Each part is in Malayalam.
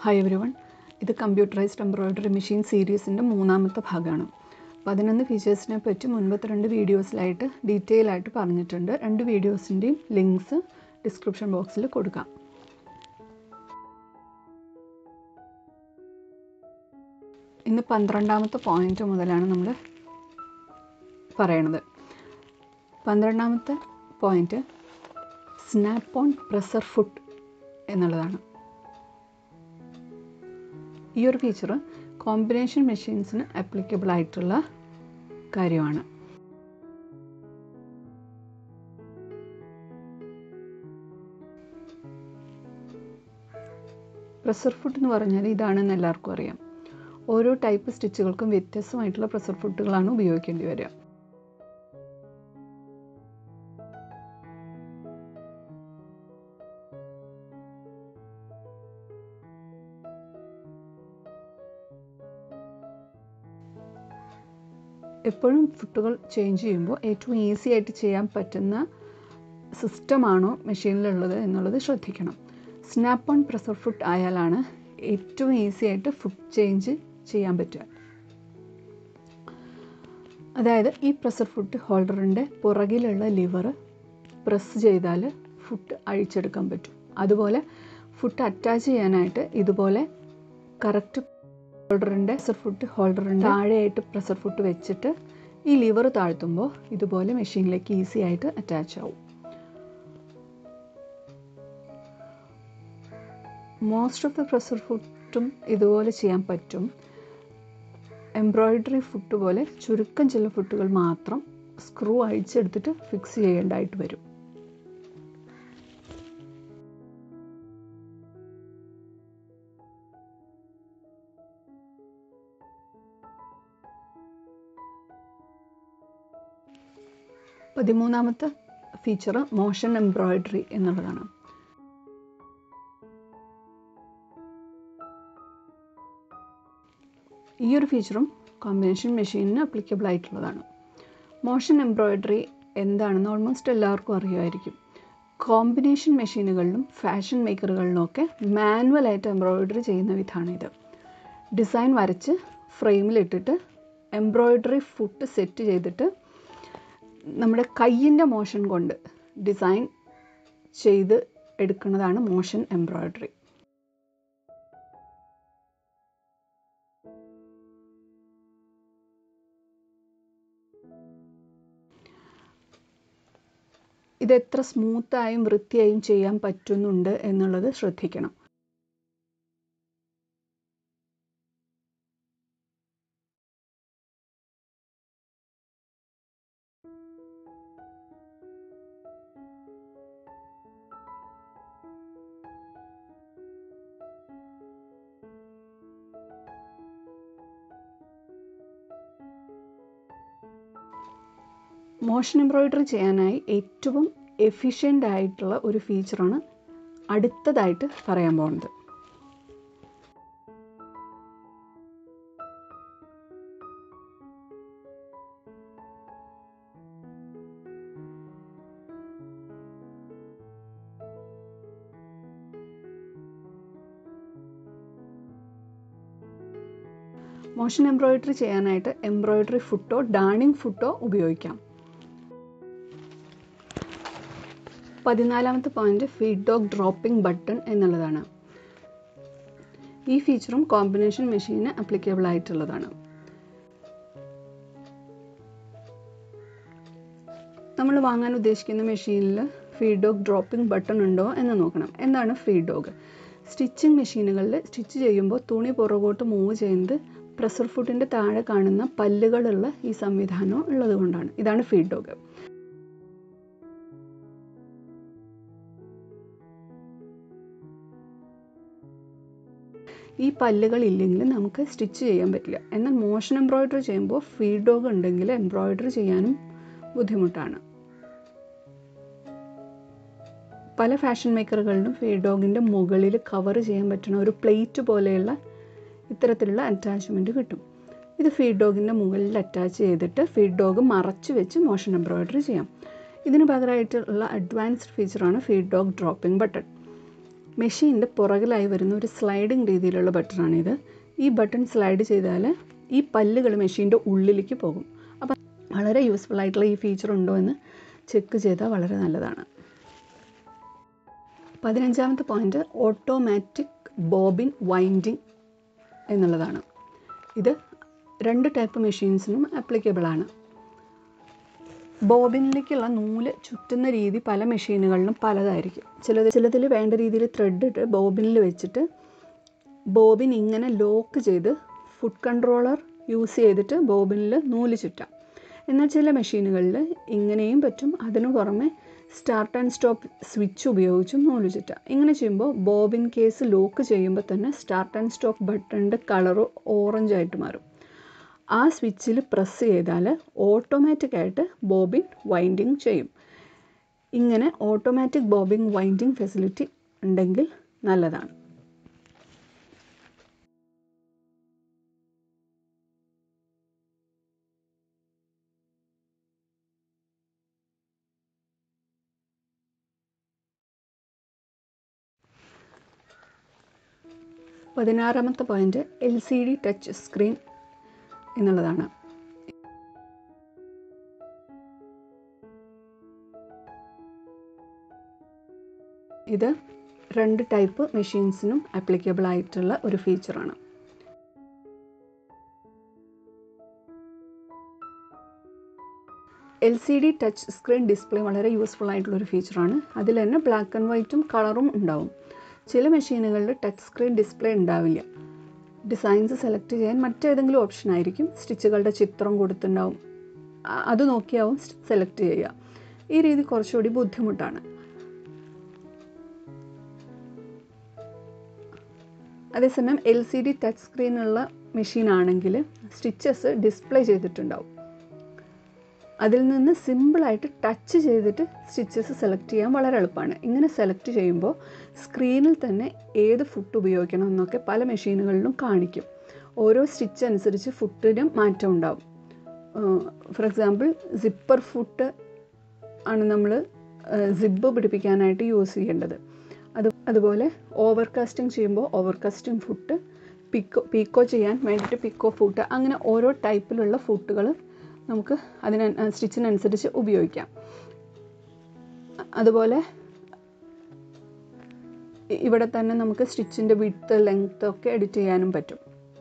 ഹായ് എവരി വൺ ഇത് കമ്പ്യൂട്ടറൈസ്ഡ് എംബ്രോയ്ഡറി മെഷീൻ സീരീസിൻ്റെ മൂന്നാമത്തെ ഭാഗമാണ് പതിനൊന്ന് ഫീച്ചേഴ്സിനെ പറ്റി മുൻപത്തെ രണ്ട് വീഡിയോസിലായിട്ട് ഡീറ്റെയിൽ ആയിട്ട് പറഞ്ഞിട്ടുണ്ട് രണ്ട് വീഡിയോസിൻ്റെയും ലിങ്ക്സ് ഡിസ്ക്രിപ്ഷൻ ബോക്സിൽ കൊടുക്കാം ഇന്ന് പന്ത്രണ്ടാമത്തെ പോയിന്റ് മുതലാണ് നമ്മൾ പറയണത് പന്ത്രണ്ടാമത്തെ point snap on presser foot എന്നുള്ളതാണ് ഈ ഒരു ഫീച്ചർ കോമ്പിനേഷൻ മെഷീൻസിന് ആപ്ലിക്കബിൾ ആയിട്ടുള്ള കാര്യമാണ് പ്രഷർ ഫുഡ് എന്ന് പറഞ്ഞാൽ ഇതാണെന്ന് എല്ലാവർക്കും അറിയാം ഓരോ ടൈപ്പ് സ്റ്റിച്ചുകൾക്കും വ്യത്യസ്തമായിട്ടുള്ള പ്രഷർ ഫുഡുകളാണ് ഉപയോഗിക്കേണ്ടി വരിക എപ്പോഴും ഫുട്ടുകൾ ചേഞ്ച് ചെയ്യുമ്പോൾ ഏറ്റവും ഈസി ആയിട്ട് ചെയ്യാൻ പറ്റുന്ന സിസ്റ്റമാണോ മെഷീനിലുള്ളത് എന്നുള്ളത് ശ്രദ്ധിക്കണം സ്നാപ്പ് ഓൺ പ്രഷർ ഫുഡ് ആയാലാണ് ഏറ്റവും ഈസി ആയിട്ട് ഫുഡ് ചേഞ്ച് ചെയ്യാൻ പറ്റുക അതായത് ഈ പ്രഷർ ഫുഡ് ഹോൾഡറിൻ്റെ പുറകിലുള്ള ലിവർ പ്രസ് ചെയ്താൽ ഫുഡ് അഴിച്ചെടുക്കാൻ പറ്റും അതുപോലെ ഫുഡ് അറ്റാച്ച് ചെയ്യാനായിട്ട് ഇതുപോലെ കറക്റ്റ് ഹോൾഡറിൻ്റെ പ്രഷർ ഫുഡ് ഹോൾഡറിൻ്റെ താഴെയായിട്ട് പ്രഷർ ഫുഡ് വെച്ചിട്ട് ഈ ലിവർ താഴ്ത്തുമ്പോൾ ഇതുപോലെ മെഷീനിലേക്ക് ഈസി ആയിട്ട് അറ്റാച്ച് ആവും മോസ്റ്റ് ഓഫ് ദ പ്രഷർ ഫുഡും ഇതുപോലെ ചെയ്യാൻ പറ്റും എംബ്രോയിഡറി ഫുഡ് പോലെ ചുരുക്കം ചില ഫുഡുകൾ മാത്രം സ്ക്രൂ അഴിച്ചെടുത്തിട്ട് ഫിക്സ് ചെയ്യേണ്ടതായിട്ട് വരും പതിമൂന്നാമത്തെ ഫീച്ചർ മോഷൻ എംബ്രോയിഡറി എന്നുള്ളതാണ് ഈ ഒരു ഫീച്ചറും കോമ്പിനേഷൻ മെഷീനിന് അപ്ലിക്കബിൾ ആയിട്ടുള്ളതാണ് മോഷൻ എംബ്രോയിഡറി എന്താണെന്ന് ഓൾമോസ്റ്റ് എല്ലാവർക്കും അറിയുമായിരിക്കും കോമ്പിനേഷൻ മെഷീനുകളിലും ഫാഷൻ മേക്കറുകളിലും ഒക്കെ മാനുവലായിട്ട് എംബ്രോയിഡറി ചെയ്യുന്ന വിധമാണിത് ഡിസൈൻ വരച്ച് ഫ്രെയിമിലിട്ടിട്ട് എംബ്രോയിഡറി ഫുട്ട് സെറ്റ് ചെയ്തിട്ട് നമ്മുടെ കയ്യിൻ്റെ മോഷൻ കൊണ്ട് ഡിസൈൻ ചെയ്ത് എടുക്കുന്നതാണ് മോഷൻ എംബ്രോയിഡറി ഇത് എത്ര സ്മൂത്തായും വൃത്തിയായും ചെയ്യാൻ പറ്റുന്നുണ്ട് എന്നുള്ളത് ശ്രദ്ധിക്കണം മോഷൻ എംബ്രോയിഡറി ചെയ്യാനായി ഏറ്റവും എഫിഷ്യൻ്റ് ആയിട്ടുള്ള ഒരു ഫീച്ചറാണ് അടുത്തതായിട്ട് പറയാൻ പോകുന്നത് മോഷൻ എംബ്രോയിഡറി ചെയ്യാനായിട്ട് എംബ്രോയിഡറി ഫുട്ടോ ഡാണിങ് ഫുട്ടോ ഉപയോഗിക്കാം പതിനാലാമത്തെ പോയിന്റ് ഫീഡ്ബാക്ക് ഡ്രോപ്പിംഗ് ബട്ടൺ എന്നുള്ളതാണ് ഈ ഫീച്ചറും കോമ്പിനേഷൻ മെഷീന് അപ്ലിക്കബിൾ ആയിട്ടുള്ളതാണ് നമ്മൾ വാങ്ങാൻ ഉദ്ദേശിക്കുന്ന മെഷീനിൽ ഫീഡ്ബാക്ക് ഡ്രോപ്പിംഗ് ബട്ടൺ ഉണ്ടോ എന്ന് നോക്കണം എന്താണ് ഫീഡ്ബാക്ക് സ്റ്റിച്ചിങ് മെഷീനുകളിൽ സ്റ്റിച്ച് ചെയ്യുമ്പോൾ തുണി പുറകോട്ട് മൂവ് ചെയ്യുന്നത് പ്രഷർ ഫുഡിൻ്റെ താഴെ കാണുന്ന പല്ലുകളുള്ള ഈ സംവിധാനം ഉള്ളത് കൊണ്ടാണ് ഇതാണ് ഫീഡ്ബാക്ക് ഈ പല്ലുകൾ ഇല്ലെങ്കിൽ നമുക്ക് സ്റ്റിച്ച് ചെയ്യാൻ പറ്റില്ല എന്നാൽ മോഷൻ എംബ്രോയിഡറി ചെയ്യുമ്പോൾ ഫീഡ്ബാക്ക് ഉണ്ടെങ്കിൽ എംബ്രോയിഡറി ചെയ്യാനും ബുദ്ധിമുട്ടാണ് പല ഫാഷൻ മേക്കറുകളിലും ഫീഡ്ബാക്കിൻ്റെ മുകളിൽ കവർ ചെയ്യാൻ പറ്റുന്ന ഒരു പ്ലേറ്റ് പോലെയുള്ള ഇത്തരത്തിലുള്ള അറ്റാച്ച്മെൻറ്റ് കിട്ടും ഇത് ഫീഡ്ബാക്കിൻ്റെ മുകളിൽ അറ്റാച്ച് ചെയ്തിട്ട് ഫീഡ്ബാക്ക് മറച്ച് വെച്ച് മോഷൻ എംബ്രോയിഡറി ചെയ്യാം ഇതിന് പകരമായിട്ടുള്ള അഡ്വാൻസ്ഡ് ഫീച്ചറാണ് ഫീഡ്ബാക്ക് ഡ്രോപ്പിംഗ് ബട്ടൺ മെഷീൻ്റെ പുറകിലായി വരുന്ന ഒരു സ്ലൈഡിങ് രീതിയിലുള്ള ബട്ടണാണിത് ഈ ബട്ടൺ സ്ലൈഡ് ചെയ്താൽ ഈ പല്ലുകൾ മെഷീൻ്റെ ഉള്ളിലേക്ക് പോകും അപ്പം വളരെ യൂസ്ഫുൾ ആയിട്ടുള്ള ഈ ഫീച്ചർ ഉണ്ടോ എന്ന് ചെക്ക് ചെയ്താൽ വളരെ നല്ലതാണ് പതിനഞ്ചാമത്തെ പോയിന്റ് ഓട്ടോമാറ്റിക് ബോബിൻ വൈൻഡിങ് എന്നുള്ളതാണ് ഇത് രണ്ട് ടൈപ്പ് മെഷീൻസിനും ആപ്ലിക്കബിൾ ആണ് ബോബിനിലേക്കുള്ള നൂല് ചുറ്റുന്ന രീതി പല മെഷീനുകളിലും പലതായിരിക്കും ചിലത് ചിലതിൽ വേണ്ട രീതിയിൽ ത്രെഡ് ഇട്ട് ബോബിനിൽ വെച്ചിട്ട് ബോബിൻ ഇങ്ങനെ ലോക്ക് ചെയ്ത് ഫുഡ് കൺട്രോളർ യൂസ് ചെയ്തിട്ട് ബോബിനിൽ നൂല് ചുറ്റാം എന്നാൽ ചില മെഷീനുകളിൽ ഇങ്ങനെയും പറ്റും അതിനു പുറമെ സ്റ്റാർട്ട് ആൻഡ് സ്റ്റോപ്പ് സ്വിച്ച് ഉപയോഗിച്ചും നൂല് ചുറ്റാം ഇങ്ങനെ ചെയ്യുമ്പോൾ ബോബിൻ കേസ് ലോക്ക് ചെയ്യുമ്പോൾ തന്നെ സ്റ്റാർട്ട് ആൻഡ് സ്റ്റോപ്പ് ബട്ടണിൻ്റെ കളറ് ഓറഞ്ച് ആയിട്ട് മാറും ആ സ്വിച്ചിൽ പ്രസ് ചെയ്താൽ ഓട്ടോമാറ്റിക്കായിട്ട് ബോബിൻ വൈൻഡിങ് ചെയ്യും ഇങ്ങനെ ഓട്ടോമാറ്റിക് ബോബിൻ വൈൻഡിങ് ഫെസിലിറ്റി ഉണ്ടെങ്കിൽ നല്ലതാണ് പതിനാറാമത്തെ point L C D touch screen എന്നുള്ളതാണ് ഇത് രണ്ട് ടൈപ്പ് മെഷീൻസിനും ആപ്ലിക്കബിൾ ആയിട്ടുള്ള ഒരു ഫീച്ചറാണ് L C D touch screen display വളരെ യൂസ്ഫുൾ ആയിട്ടുള്ള ഒരു ഫീച്ചറാണ് അതിൽ തന്നെ ബ്ലാക്ക് ആൻഡ് വൈറ്റും കളറും ഉണ്ടാവും ചില മെഷീനുകളിൽ ടച്ച് സ്ക്രീൻ ഡിസ്പ്ലേ ഉണ്ടാവില്ല ഡിസൈൻസ് സെലക്ട് ചെയ്യാൻ മറ്റേതെങ്കിലും ഓപ്ഷൻ ആയിരിക്കും സ്റ്റിച്ചുകളുടെ ചിത്രം കൊടുത്തിട്ടുണ്ടാവും അ- അത് നോക്കിയാവും സെലക്ട് ചെയ്യുക ഈ രീതി കുറച്ചുകൂടി ബുദ്ധിമുട്ടാണ് അതേസമയം എൽ സി ഡി ടച്ച് സ്ക്രീനുള്ള മെഷീൻ ആണെങ്കിൽ സ്റ്റിച്ചസ് ഡിസ്പ്ലേ ചെയ്തിട്ടുണ്ടാവും അതിൽ നിന്ന് സിമ്പിളായിട്ട് ടച്ച് ചെയ്തിട്ട് സ്റ്റിച്ചസ് സെലക്ട് ചെയ്യാൻ വളരെ എളുപ്പമാണ് ഇങ്ങനെ സെലക്ട് ചെയ്യുമ്പോൾ സ്ക്രീനിൽ തന്നെ ഏത് ഫുട്ട് ഉപയോഗിക്കണം എന്നൊക്കെ പല മെഷീനുകളിലും കാണിക്കും ഓരോ സ്റ്റിച്ച് അനുസരിച്ച് ഫുട്ടിനും മാറ്റം ഉണ്ടാവും ഫോർ എക്സാമ്പിൾ സിപ്പർ ഫുട്ട് ആണ് നമ്മൾ സിബ് പിടിപ്പിക്കാനായിട്ട് യൂസ് ചെയ്യേണ്ടത് അത് അതുപോലെ ഓവർ കാസ്റ്റിംഗ് ചെയ്യുമ്പോൾ overcasting foot picot picot ചെയ്യാൻ വേണ്ടിയിട്ട് പിക്കോ ഫുട്ട് അങ്ങനെ ഓരോ ടൈപ്പിലുള്ള ഫുട്ടുകൾ നമുക്ക് അതിന് സ്റ്റിച്ചിനനുസരിച്ച് ഉപയോഗിക്കാം അതുപോലെ ഇ- ഇവിടെ തന്നെ നമുക്ക് സ്റ്റിച്ചിൻ്റെ വിഡ്ത്ത് ലെങ്ത് ഒക്കെ എഡിറ്റ് ചെയ്യാനും പറ്റും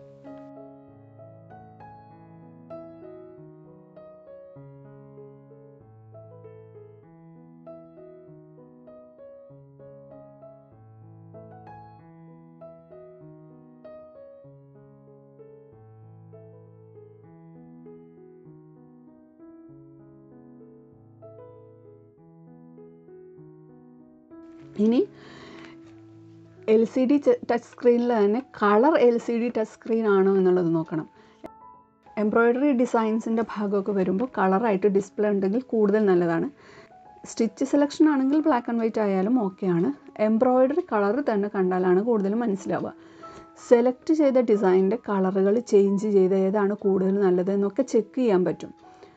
ഇനി എൽ സി ഡി ടച്ച് സ്ക്രീനിൽ തന്നെ colour L C D touch screen ആണോ എന്നുള്ളത് നോക്കണം എംബ്രോയ്ഡറി ഡിസൈൻസിൻ്റെ ഭാഗമൊക്കെ വരുമ്പോൾ കളറായിട്ട് ഡിസ്പ്ലേ ഉണ്ടെങ്കിൽ കൂടുതൽ നല്ലതാണ് സ്റ്റിച്ച് സെലക്ഷൻ ആണെങ്കിൽ ബ്ലാക്ക് ആൻഡ് വൈറ്റ് ആയാലും ഓക്കെയാണ് എംബ്രോയ്ഡറി കളർ തന്നെ കണ്ടാലാണ് കൂടുതലും മനസ്സിലാവുക സെലക്ട് ചെയ്ത ഡിസൈനിൻ്റെ കളറുകൾ ചേഞ്ച് ചെയ്ത് ഏതാണ് കൂടുതൽ നല്ലത് എന്നൊക്കെ ചെക്ക് ചെയ്യാൻ പറ്റും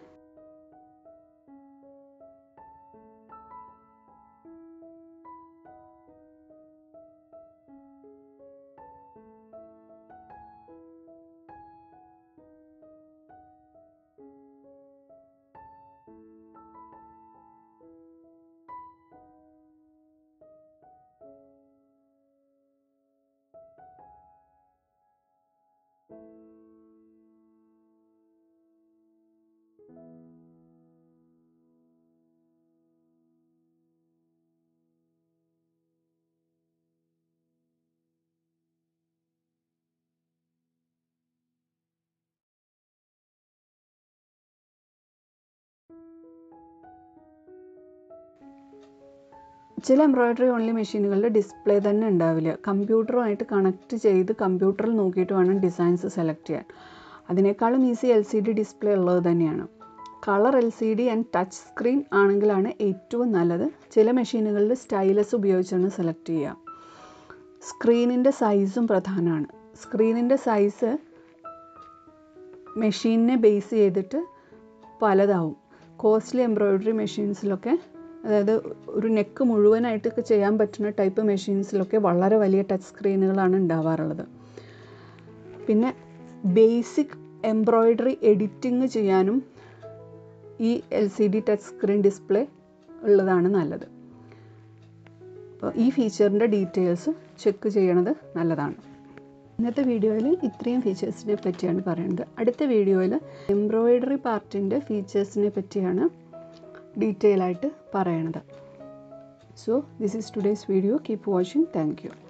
ചില എംബ്രോയ്ഡറി ഓൺലി മെഷീനുകളിൽ ഡിസ്പ്ലേ തന്നെ ഉണ്ടാവില്ല കമ്പ്യൂട്ടറുമായിട്ട് കണക്ട് ചെയ്ത് കമ്പ്യൂട്ടറിൽ നോക്കിയിട്ട് വേണം ഡിസൈൻസ് സെലക്ട് ചെയ്യാൻ അതിനേക്കാളും easy L C D display ഉള്ളത് തന്നെയാണ് colour L C D and touch screen ആണെങ്കിലാണ് ഏറ്റവും നല്ലത് ചില മെഷീനുകളിൽ സ്റ്റൈലസ് ഉപയോഗിച്ചാണ് സെലക്ട് ചെയ്യുക സ്ക്രീനിൻ്റെ സൈസും പ്രധാനമാണ് സ്ക്രീനിൻ്റെ സൈസ് മെഷീനിനെ ബേസ് ചെയ്തിട്ട് പലതാവും കോസ്റ്റ്ലി എംബ്രോയ്ഡറി മെഷീൻസിലൊക്കെ അതായത് ഒരു നെക്ക് മുഴുവനായിട്ടൊക്കെ ചെയ്യാൻ പറ്റുന്ന ടൈപ്പ് മെഷീൻസിലൊക്കെ വളരെ വലിയ ടച്ച് സ്ക്രീനുകളാണ് ഉണ്ടാവാറുള്ളത് പിന്നെ ബേസിക് എംബ്രോയ്ഡറി എഡിറ്റിംഗ് ചെയ്യാനും ഈ L C D touch screen display ഉള്ളതാണ് നല്ലത് അപ്പോൾ ഈ ഫീച്ചറിൻ്റെ ഡീറ്റെയിൽസ് ചെക്ക് ചെയ്യണത് നല്ലതാണ് ഇന്നത്തെ വീഡിയോയിൽ ഇത്രയും ഫീച്ചേഴ്സിനെ പറ്റിയാണ് പറയുന്നത് അടുത്ത വീഡിയോയിൽ എംബ്രോയ്ഡറി പാർട്ടിൻ്റെ ഫീച്ചേഴ്സിനെ പറ്റിയാണ് ഡീറ്റെയിൽ ആയിട്ട് പറയണത് so this is today's video keep watching thank U